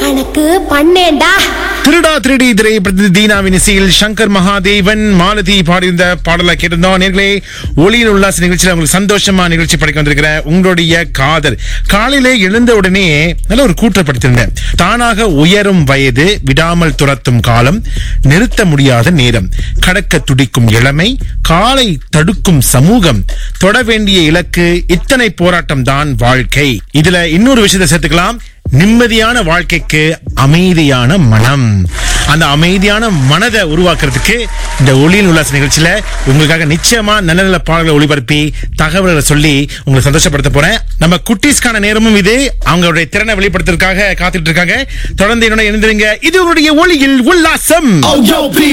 கணக்கு பண்ணேன்டா திருடா திருடி திரைப்படத்தில் தீனாவின் இசையில் சங்கர் மகாதேவன் மாலதி பாடியிருந்த பாடலை கேட்டிருந்தோம் நேர்களே ஒளியின் உல்லாச நிகழ்ச்சியில் உங்களுக்கு சந்தோஷமா நிகழ்ச்சி படிக்க வந்திருக்கிற உங்களுடைய காதல் காலையிலே எழுந்த உடனே நல்ல ஒரு கூற்றை படித்திருந்தேன் தானாக உயரும் வயது விடாமல் துரத்தும் காலம் நிறுத்த முடியாத நேரம் கடக்க துடிக்கும் இளமை காலை தடுக்கும் சமூகம் தொட வேண்டிய இலக்கு இத்தனை போராட்டம் தான் வாழ்க்கை இதுல இன்னொரு விஷயத்தை சேர்த்துக்கலாம் நிம்மதியான வாழ்க்கைக்கு அமைதியான மனம் அந்த அமைதியான மனதை உருவாக்குறதுக்கு இந்த ஒளியின் உல்லாச நிகழ்ச்சியில உங்களுக்காக நிச்சயமா நல்ல நல்ல பாடல்களை ஒளிபரப்பி தகவல்களை சொல்லி உங்களை சந்தோஷப்படுத்த போறேன் நம்ம குட்டீஸ்க்கான நேரமும் இது அவங்களுடைய திறனை வெளிப்படுத்துறதுக்காக காத்துட்டு இருக்காங்க தொடர்ந்து என்னோட இணைந்திருங்க இது உங்களுடைய ஒளியில் உல்லாசம்